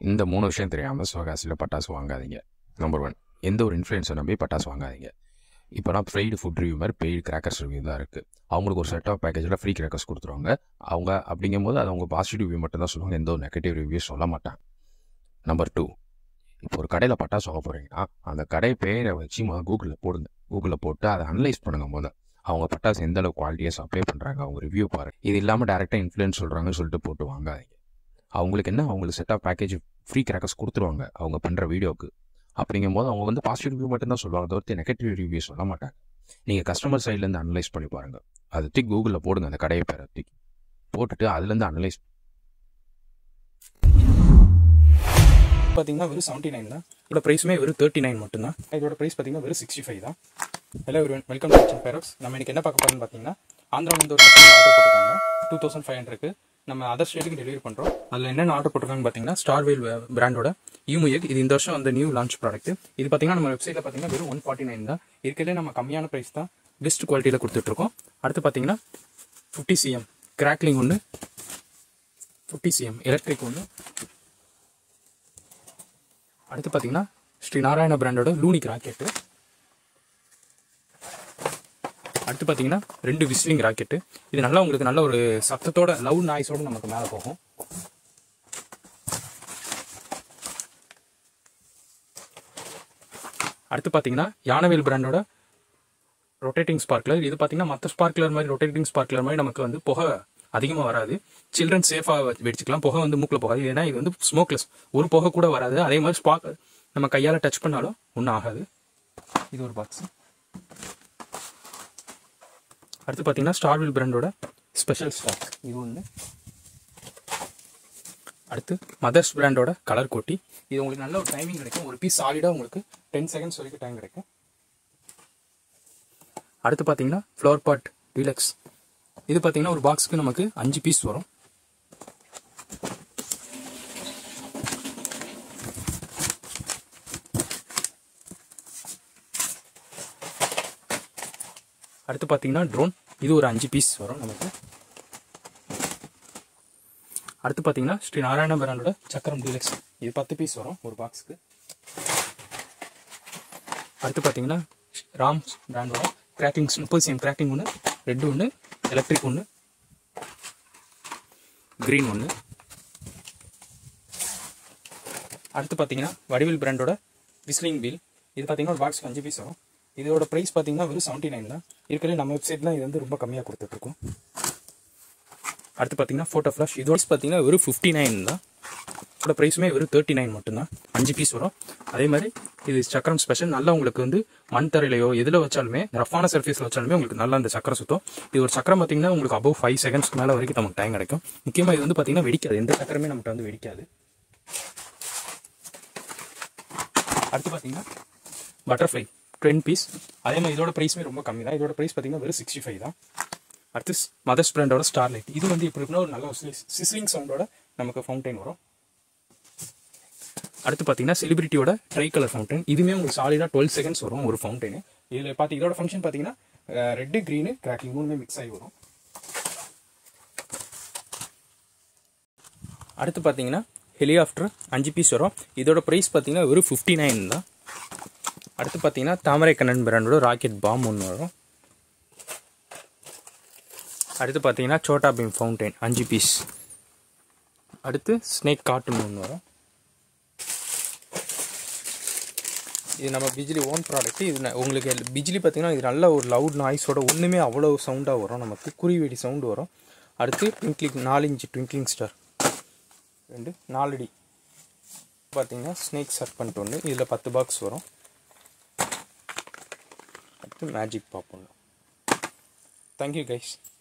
இந்த மூணு விஷயம் தெரியாமல் சிவகாசியில் பட்டாசு வாங்காதீங்க நம்பர் ஒன் எந்த ஒரு இன்ஃப்ளூயன்ஸை நம்பி பட்டாசு வாங்காதீங்க இப்போலாம் பெய்டு ஃபுட் ரிவ்யூ மாதிரி பெய்டு கிராக்கர்ஸ் ரிவ்யூ தான் இருக்குது அவங்களுக்கு ஒரு செட் ஆஃப் பேக்கேஜில் ஃப்ரீ கிராக்கர்ஸ் கொடுத்துருவாங்க அவங்க அப்படிங்கும்போது அது அவங்க பாசிட்டிவ் ரிவ்யூ மட்டும் தான் சொல்லுவாங்க எந்த ஒரு நெகட்டிவ் ரிவ்யூ சொல்ல மாட்டாங்க நம்பர் டூ இப்போ ஒரு கடையில் பட்டாசு வாங்க போகிறீங்கன்னா அந்த கடை பேரை வச்சு முதல் கூகுளில் போடுங்க கூகுளில் போட்டு அதை அனலைஸ் பண்ணுங்க முதல் அவங்க பட்டாசு எந்த அளவுக்கு குவாலிட்டியாக சப்ளை பண்ணுறாங்க அவங்க ரிவ்யூ பாருங்க இது இல்லாமல் டேரெக்டாக இன்ஃப்ளூயன்ஸ் சொல்கிறாங்கன்னு சொல்லிட்டு போட்டு வாங்காதீங்க அவங்களுக்கு என்ன அவங்களுக்கு set off package free crackers கொடுத்துருவாங்க அவங்க பண்ணுற வீடியோக்கு அப்படிங்கும்போது அவங்க வந்து பாசிட்டிவ் ரிவ்யூ மட்டும்தான் சொல்லுவாங்க தவிர்த்து நெகட்டிவ் ரிவ்யூ சொல்ல மாட்டாங்க நீங்கள் கஸ்டமர் சைட்லேருந்து அனலைஸ் பண்ணி பாருங்கள் அது தூக்கி கூகுளில் போடுங்க அந்த கடையை பேரை தூக்கி போட்டுட்டு அதுலேருந்து அனலைஸ் பார்த்தீங்கன்னா வெறும் செவன்ட்டி நைன் தான் இதோட ப்ரைஸுமே வெறும் தேர்ட்டி நைன் மட்டும்தான் இதோட ப்ரைஸ் பார்த்தீங்கன்னா வெறும் சிக்ஸ்டி ஃபைவ் தான் hello everyone welcome to kitchen barracks நம்ம இன்னைக்கு என்ன பார்க்க போறோம்னு பார்த்தீங்கன்னா ஆந்திராவிலேருந்து ஒரு கஸ்டமர் ஆர்டர் போட்டிருக்காங்க டூ தௌசண்ட் ஃபைவ் ஹண்ட்ரட்க்கு நம்ம அதர் ஸ்டேட்டுக்கு டெலிவரி பண்ணுறோம் அதில் என்னென்ன ஆர்டர் போட்டிருக்காங்கன்னு பார்த்தீங்கன்னா ஸ்டார்வேல் பிராண்டோட யூமுயக் இது இந்த வருஷம் அந்த நியூ லான்ச் ப்ராடக்ட் இது பார்த்தீங்கன்னா நம்ம வெப்சைட்டில் பார்த்தீங்கன்னா வெறும் ஒன் ஃபார்ட்டி நைன் தான் இருக்கிறதே நம்ம கம்மியான ப்ரைஸ் தான் பெஸ்ட் குவாலிட்டியில் கொடுத்துட்ருக்கோம் அடுத்து பார்த்தீங்கன்னா ஃபிஃப்டி சிஎம் கிராக்லிங் ஒன்று ஃபிஃப்டி சிஎம் எலக்ட்ரிக் ஒன்று அடுத்து பார்த்தீங்கன்னா ஸ்ரீ நாராயண பிராண்டோட லூனிக் ராக்கெட்டு அடுத்து பார்த்தீங்கன்னா ரெண்டு விஸ்லிங் ராக்கெட்டு இது நல்லா உங்களுக்கு நல்ல ஒரு சத்தத்தோட லவுட் நாய்ஸோட நமக்கு மேலே போகும் அடுத்து பார்த்தீங்கன்னா யானவேல் பிராண்டோட ரொட்டேட்டிங் ஸ்பார்க்லர் இது பார்த்தீங்கன்னா மற்ற ஸ்பார்க்லர் மாதிரி ரொட்டேட்டிங் ஸ்பார்க்லர் மாதிரி நமக்கு வந்து புகை அதிகமாக வராது சில்ட்ரன் சேஃபாக வெடிச்சுக்கலாம் புகை வந்து மூக்கில் போகாது ஏன்னா இது வந்து ஸ்மோக்லெஸ் ஒரு புகை கூட வராது அதே மாதிரி ஸ்பார்க் நம்ம கையால் டச் பண்ணாலும் ஒன்றும் ஆகாது இது ஒரு பாக்ஸ் அடுத்து பார்த்தீங்கன்னா ஸ்டார்வில் பிராண்டோட ஸ்பெஷல் ஸ்டாக் இது ஒன்று அடுத்து மதர்ஸ் பிராண்டோட கலர் கோட்டி இது உங்களுக்கு நல்ல ஒரு டைமிங் கிடைக்கும் ஒரு பீஸ் சாலிடாக உங்களுக்கு டென் செகண்ட்ஸ் வரைக்கும் டைம் கிடைக்கும் அடுத்து பார்த்தீங்கன்னா ஃப்ளவர் பாட் டீலக்ஸ் இது பார்த்தீங்கன்னா ஒரு பாக்ஸுக்கு நமக்கு அஞ்சு பீஸ் வரும் அடுத்து பார்த்தீங்கன்னா ட்ரோன் இது ஒரு அஞ்சு பீஸ் வரும் நமக்கு அடுத்து பார்த்தீங்கன்னா ஸ்ரீ நாராயண பிராண்டோட சக்கரம் டீலக்ஸ் இது பத்து பீஸ் வரும் ஒரு பாக்ஸுக்கு அடுத்து பார்த்தீங்கன்னா ராம்ஸ் பிராண்டோட கிராக்கிங்ஸ் முப்பது சிஎம் கிராக்கிங் ஒன்று ரெட் ஒன்று எலக்ட்ரிக் ஒன்று க்ரீன் ஒன்று அடுத்து பார்த்தீங்கன்னா வடிவில் பிராண்டோட விஸ்லிங் வீல் இது பார்த்தீங்கன்னா ஒரு பாக்ஸ்க்கு அஞ்சு பீஸ் வரும் இதோட ப்ரைஸ் பார்த்தீங்கன்னா வெறும் செவன்ட்டி நைன் தான் இருக்கிறது நம்ம வெப்சைட்லாம் இது வந்து ரொம்ப கம்மியாக கொடுத்துட்ருக்கோம் அடுத்து பார்த்தீங்கன்னா ஃபோட்டோ ஃப்ளாஷ் இதோட பார்த்தீங்கன்னா வெறும் ஃபிஃப்டி நைன் தான் இதோட ப்ரைஸுமே வெறும் தேர்ட்டி நைன் மட்டும்தான் அஞ்சு பீஸ் வரும் அதே மாதிரி இது சக்கரம் ஸ்பெஷல் நல்லா உங்களுக்கு வந்து மண் தரையிலையோ எதில் வச்சாலுமே ரஃபான சர்ஃபேஸில் வச்சாலுமே உங்களுக்கு நல்லா அந்த சக்கரம் சுத்தம் இது ஒரு சக்கரம் பார்த்தீங்கன்னா உங்களுக்கு அபவ் ஃபைவ் செகண்ட்ஸ்க்கு மேலே வரைக்கும் நமக்கு டைம் கிடைக்கும் முக்கியமாக இது வந்து பார்த்தீங்கன்னா வெடிக்காது எந்த சக்கரமே நம்மகிட்ட வந்து வெடிக்காது அடுத்து பார்த்தீங்கன்னா பட்டர்ஃப்ளை டென் பீஸ் அதே மாதிரி இதோட ப்ரைஸுமே ரொம்ப கம்மி தான் இதோட ப்ரைஸ் பார்த்தீங்கன்னா வெறும் சிக்ஸ்டி ஃபைவ் தான் அடுத்து மதர்ஸ் பிராண்டோட ஸ்டார்லைட் இது வந்து எப்படி இருக்குன்னா ஒரு நல்ல சிஸ்லிங் சவுண்டோட நமக்கு ஃபவுண்டைன் வரும் அடுத்து பார்த்தீங்கன்னா செலிபிரிட்டியோட ட்ரை கலர் ஃபவுண்டைன் இதுவுமே உங்களுக்கு சாலிடாக டுவெல் செகண்ட்ஸ் வரும் ஒரு ஃபவுண்டைனு இதில் பார்த்து இதோட ஃபங்க்ஷன் பார்த்தீங்கன்னா ரெட்டு க்ரீனு கிராக்கிங் மூணுமே மிக்ஸ் ஆகி வரும் அடுத்து பார்த்தீங்கன்னா ஹெலிகாப்டர் அஞ்சு பீஸ் வரும் இதோட ப்ரைஸ் பார்த்தீங்கன்னா வெறும் ஃபிஃப்டி நைன் தான் அடுத்து பார்த்தீங்கன்னா தாமரை கண்ணன் பிராண்டோட ராக்கெட் பாம் ஒன்று வரும் அடுத்து பார்த்தீங்கன்னா சோட்டா பீம் ஃபவுண்டைன் அஞ்சு பீஸ் அடுத்து ஸ்னேக் கார்ட்டூன் ஒன்று வரும் இது நம்ம பிஜிலி ஓன் ப்ராடக்ட் இது ந- உங்களுக்கு பிஜிலி பார்த்தீங்கன்னா இது நல்ல ஒரு லவுட் நாய்ஸோட ஒன்றுமே அவ்வளோ சவுண்டாக வரும் நமக்கு குருவிடி சவுண்டு வரும் அடுத்து ட்விங்க்லிங் நாலு இன்ச்சு ட்விங்க்லிங் ஸ்டார் ரெண்டு நாலடி பார்த்தீங்கன்னா ஸ்னேக் சர்பண்ட் ஒன்று இதில் பத்து பாக்ஸ் வரும் அடுத்து மேஜிக் பாப் ஒன்று தேங்க்யூ கைஸ்